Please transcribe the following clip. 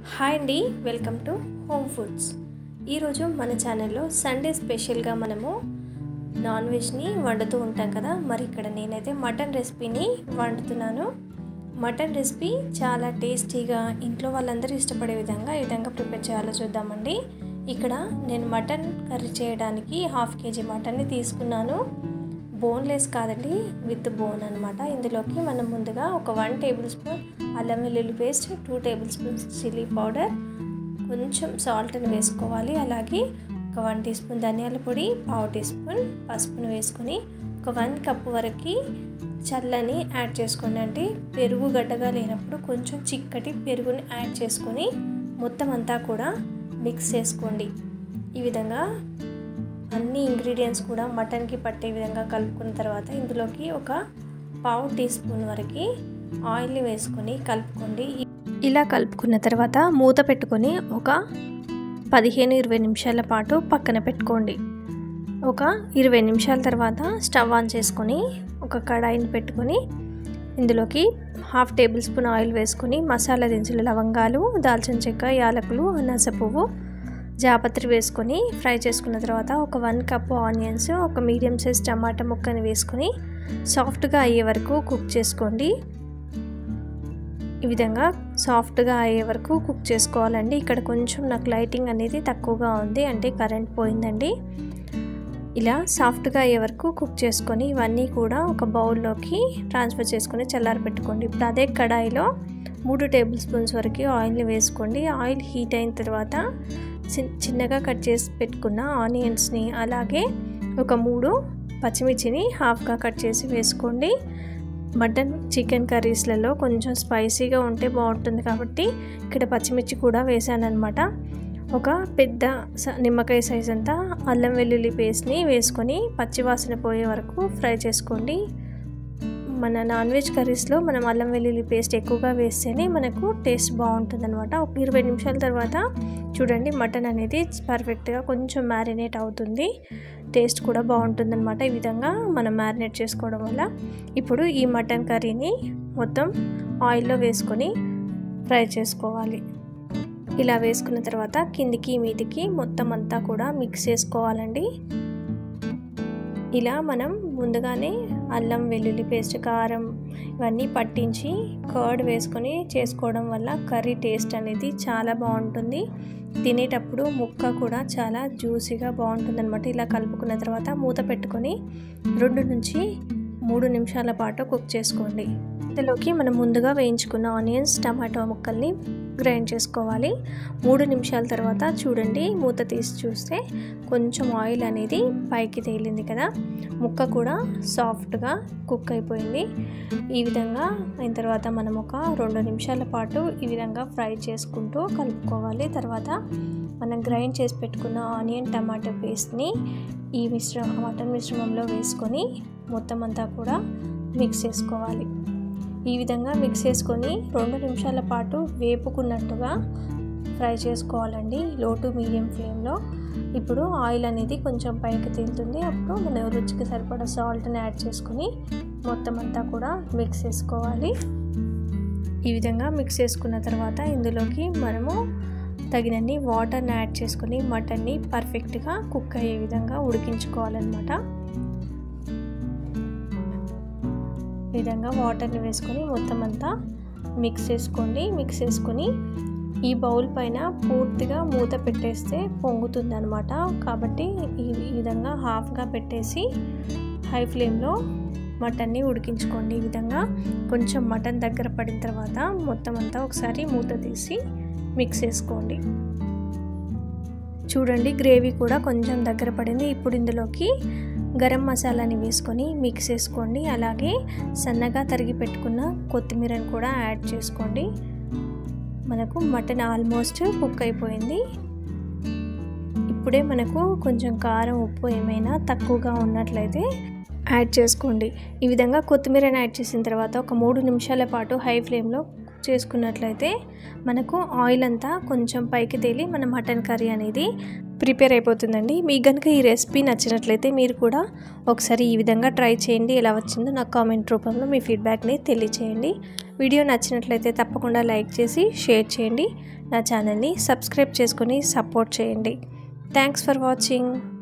hi అండి welcome to home foods ఈరోజు మన ఛానల్లో సండే స్పెషల్గా మనము నాన్ వెజ్ని వండుతూ ఉంటాం కదా మరి ఇక్కడ నేనైతే మటన్ రెసిపీని వండుతున్నాను మటన్ రెసిపీ చాలా టేస్టీగా ఇంట్లో వాళ్ళందరూ ఇష్టపడే విధంగా ఈ విధంగా ప్రిపేర్ చేయాలో చూద్దామండి ఇక్కడ నేను మటన్ కర్రీ చేయడానికి హాఫ్ కేజీ మటన్ని తీసుకున్నాను బోన్లెస్ కాదండి విత్ బోన్ అనమాట ఇందులోకి మనం ముందుగా ఒక వన్ టేబుల్ స్పూన్ అల్లం వెల్లుల్లి paste two tablespoons chilli powder కొంచెం సాల్ట్ని వేసుకోవాలి అలాగే ఒక వన్ టీ స్పూన్ ధనియాల పొడి పావు టీ స్పూన్ పసుపును వేసుకొని ఒక వన్ కప్ వరకు చల్లని యాడ్ చేసుకోండి అంటే పెరుగు గడ్డగా లేనప్పుడు కొంచెం చిక్కటి పెరుగుని యాడ్ చేసుకొని మొత్తం అంతా కూడా మిక్స్ చేసుకోండి ఈ విధంగా అన్ని ఇంగ్రీడియంట్స్ కూడా మటన్కి పట్టే విధంగా కలుపుకున్న తర్వాత ఇందులోకి ఒక పావు టీ స్పూన్ వరకు ఆయిల్ని వేసుకొని కలుపుకోండి ఇలా కలుపుకున్న తర్వాత మూత పెట్టుకొని ఒక పదిహేను ఇరవై నిమిషాల పాటు పక్కన పెట్టుకోండి ఒక ఇరవై నిమిషాల తర్వాత స్టవ్ ఆన్ చేసుకొని ఒక కడాయిని పెట్టుకొని ఇందులోకి హాఫ్ టేబుల్ స్పూన్ ఆయిల్ వేసుకొని మసాలా దినుసులు లవంగాలు దాల్చిన చెక్క యాలకులు అనాస పువ్వు జాపత్రి వేసుకొని ఫ్రై చేసుకున్న తర్వాత ఒక వన్ కప్ ఆనియన్స్ ఒక మీడియం సైజ్ టమాటా ముక్కని వేసుకొని సాఫ్ట్గా అయ్యే వరకు కుక్ చేసుకోండి ఈ విధంగా సాఫ్ట్గా అయ్యే వరకు కుక్ చేసుకోవాలండి ఇక్కడ కొంచెం నాకు లైటింగ్ అనేది తక్కువగా ఉంది అంటే కరెంట్ పోయిందండి ఇలా సాఫ్ట్గా అయ్యే వరకు కుక్ చేసుకొని ఇవన్నీ కూడా ఒక బౌల్లోకి ట్రాన్స్ఫర్ చేసుకొని చల్లారి పెట్టుకోండి ఇప్పుడు అదే కడాయిలో మూడు టేబుల్ స్పూన్స్ వరకు ఆయిల్ని వేసుకోండి ఆయిల్ హీట్ అయిన తర్వాత చిన్నగా కట్ చేసి పెట్టుకున్న ఆనియన్స్ని అలాగే ఒక మూడు పచ్చిమిర్చిని హాఫ్గా కట్ చేసి వేసుకోండి మటన్ చికెన్ కర్రీస్లలో కొంచెం స్పైసీగా ఉంటే బాగుంటుంది కాబట్టి ఇక్కడ పచ్చిమిర్చి కూడా వేసాను అనమాట ఒక పెద్ద నిమ్మకాయ సైజ్ అంతా అల్లం వెల్లుల్లి పేస్ట్ని వేసుకొని పచ్చివాసన పోయే వరకు ఫ్రై చేసుకోండి మన నాన్ వెజ్ కర్రీస్లో మనం అల్లం వెల్లుల్లి పేస్ట్ ఎక్కువగా వేస్తేనే మనకు టేస్ట్ బాగుంటుంది అనమాట ఒక ఇరవై నిమిషాల తర్వాత చూడండి మటన్ అనేది పర్ఫెక్ట్గా కొంచెం మ్యారినేట్ అవుతుంది టేస్ట్ కూడా బాగుంటుందన్నమాట ఈ విధంగా మనం మ్యారినేట్ చేసుకోవడం వల్ల ఇప్పుడు ఈ మటన్ కర్రీని మొత్తం ఆయిల్లో వేసుకొని ఫ్రై చేసుకోవాలి ఇలా వేసుకున్న తర్వాత కిందికి మీదికి మొత్తం అంతా కూడా మిక్స్ చేసుకోవాలండి ఇలా మనం ముందుగానే అల్లం వెల్లుల్లి పేస్ట్ కారం ఇవన్నీ పట్టించి కర్డ్ వేసుకొని చేసుకోవడం వల్ల కర్రీ టేస్ట్ అనేది చాలా బాగుంటుంది తినేటప్పుడు ముక్క కూడా చాలా జ్యూసీగా బాగుంటుంది అనమాట ఇలా కలుపుకున్న తర్వాత మూత పెట్టుకొని రెండు నుంచి మూడు నిమిషాల పాటు కుక్ చేసుకోండి ఇందులోకి మనం ముందుగా వేయించుకున్న ఆనియన్స్ టమాటో ముక్కల్ని గ్రైండ్ చేసుకోవాలి మూడు నిమిషాల తర్వాత చూడండి మూత తీసి చూస్తే కొంచెం ఆయిల్ అనేది పైకి తేలింది కదా ముక్క కూడా సాఫ్ట్గా కుక్ అయిపోయింది ఈ విధంగా అయిన తర్వాత మనం ఒక రెండు నిమిషాల పాటు ఈ విధంగా ఫ్రై చేసుకుంటూ కలుపుకోవాలి తర్వాత మనం గ్రైండ్ చేసి పెట్టుకున్న ఆనియన్ టమాటో పేస్ట్ని ఈ మిశ్రమ మటన్ మిశ్రమంలో వేసుకొని మొత్తం అంతా కూడా మిక్స్ చేసుకోవాలి ఈ విధంగా మిక్స్ చేసుకొని రెండు నిమిషాల పాటు వేపుకున్నట్టుగా ఫ్రై చేసుకోవాలండి లో టు మీడియం ఫ్లేమ్లో ఇప్పుడు ఆయిల్ అనేది కొంచెం పైకి తేలుతుంది అప్పుడు మన రుచికి సరిపడా సాల్ట్ని యాడ్ చేసుకొని మొత్తం అంతా కూడా మిక్స్ చేసుకోవాలి ఈ విధంగా మిక్స్ చేసుకున్న తర్వాత ఇందులోకి మనము తగినన్ని వాటర్ని యాడ్ చేసుకొని మటన్ని పర్ఫెక్ట్గా కుక్ అయ్యే విధంగా ఉడికించుకోవాలన్నమాట ఈ విధంగా వాటర్ని వేసుకొని మొత్తం అంతా మిక్స్ చేసుకోండి మిక్స్ చేసుకొని ఈ బౌల్ పైన పూర్తిగా మూత పెట్టేస్తే పొంగుతుంది అనమాట కాబట్టి ఈ విధంగా హాఫ్గా పెట్టేసి హై ఫ్లేమ్లో మటన్ని ఉడికించుకోండి ఈ విధంగా కొంచెం మటన్ దగ్గర పడిన తర్వాత మొత్తం అంతా ఒకసారి మూత తీసి మిక్స్ చేసుకోండి చూడండి గ్రేవీ కూడా కొంచెం దగ్గర పడింది ఇప్పుడు ఇందులోకి గరం మసాలాని వేసుకొని మిక్స్ చేసుకోండి అలాగే సన్నగా తరిగి పెట్టుకున్న కొత్తిమీరని కూడా యాడ్ చేసుకోండి మనకు మటన్ ఆల్మోస్ట్ కుక్ అయిపోయింది ఇప్పుడే మనకు కొంచెం కారం ఉప్పు ఏమైనా తక్కువగా ఉన్నట్లయితే యాడ్ చేసుకోండి ఈ విధంగా కొత్తిమీరని యాడ్ చేసిన తర్వాత ఒక మూడు నిమిషాల పాటు హై ఫ్లేమ్లో చేసుకున్నట్లయితే మనకు ఆయిల్ అంతా కొంచెం పైకి తేలి మన మటన్ కర్రీ అనేది ప్రిపేర్ అయిపోతుందండి మీకు కనుక ఈ రెసిపీ నచ్చినట్లయితే మీరు కూడా ఒకసారి ఈ విధంగా ట్రై చేయండి ఎలా వచ్చిందో నాకు కామెంట్ రూపంలో మీ ఫీడ్బ్యాక్ని తెలియచేయండి వీడియో నచ్చినట్లయితే తప్పకుండా లైక్ చేసి షేర్ చేయండి నా ఛానల్ని సబ్స్క్రైబ్ చేసుకొని సపోర్ట్ చేయండి థ్యాంక్స్ ఫర్ వాచింగ్